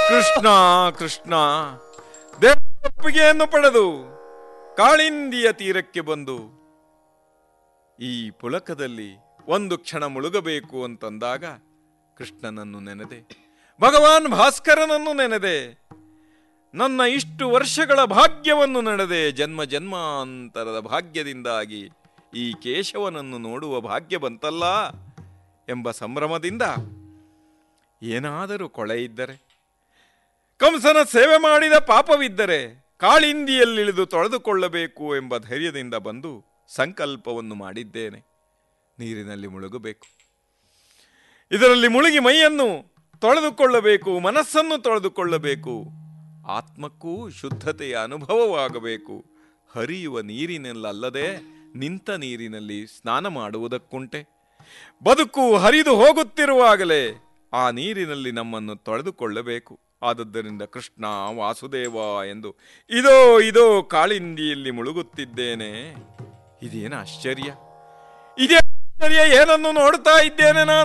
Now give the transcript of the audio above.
ಕೃಷ್ಣ ಕೃಷ್ಣ ದೇವರ ಒಪ್ಪಿಗೆಯನ್ನು ಪಡೆದು ಕಾಳಿಂದಿಯ ತೀರಕ್ಕೆ ಬಂದು ಈ ಪುಲಕದಲ್ಲಿ ಒಂದು ಕ್ಷಣ ಮುಳುಗಬೇಕು ಅಂತಂದಾಗ ಕೃಷ್ಣನನ್ನು ನೆನೆದೆ ಭಗವಾನ್ ಭಾಸ್ಕರನನ್ನು ನೆನೆದೆ ನನ್ನ ಇಷ್ಟು ವರ್ಷಗಳ ಭಾಗ್ಯವನ್ನು ನಡೆದೆ ಜನ್ಮ ಜನ್ಮಾಂತರದ ಭಾಗ್ಯದಿಂದಾಗಿ ಈ ಕೇಶವನನ್ನು ನೋಡುವ ಭಾಗ್ಯ ಬಂತಲ್ಲ ಎಂಬ ಸಂಭ್ರಮದಿಂದ ಏನಾದರೂ ಕೊಳೆ ಇದ್ದರೆ ಕಂಸನ ಸೇವೆ ಮಾಡಿದ ಪಾಪವಿದ್ದರೆ ಕಾಳಿಂದಿಯಲ್ಲಿಳಿದು ತೊಳೆದುಕೊಳ್ಳಬೇಕು ಎಂಬ ಧೈರ್ಯದಿಂದ ಬಂದು ಸಂಕಲ್ಪವನ್ನು ಮಾಡಿದ್ದೇನೆ ನೀರಿನಲ್ಲಿ ಮುಳುಗಬೇಕು ಇದರಲ್ಲಿ ಮುಳುಗಿ ಮೈಯನ್ನು ತೊಳೆದುಕೊಳ್ಳಬೇಕು ಮನಸ್ಸನ್ನು ತೊಳೆದುಕೊಳ್ಳಬೇಕು ಆತ್ಮಕ್ಕೂ ಶುದ್ಧತೆಯ ಅನುಭವವಾಗಬೇಕು ಹರಿಯುವ ನೀರಿನಲ್ಲಲ್ಲದೆ ನಿಂತ ನೀರಿನಲ್ಲಿ ಸ್ನಾನ ಮಾಡುವುದಕ್ಕುಂಟೆ ಬದುಕು ಹರಿದು ಹೋಗುತ್ತಿರುವಾಗಲೇ ಆ ನೀರಿನಲ್ಲಿ ನಮ್ಮನ್ನು ತೊಳೆದುಕೊಳ್ಳಬೇಕು ಆದದ್ದರಿಂದ ಕೃಷ್ಣ ವಾಸುದೇವ ಎಂದು ಇದೋ ಇದೋ ಕಾಳಿಂದಿಯಲ್ಲಿ ಮುಳುಗುತ್ತಿದ್ದೇನೆ ಇದೇನು ಆಶ್ಚರ್ಯ ಇದೇ ಆಶ್ಚರ್ಯ ಏನನ್ನು ನೋಡ್ತಾ ಇದ್ದೇನೆ ನಾನು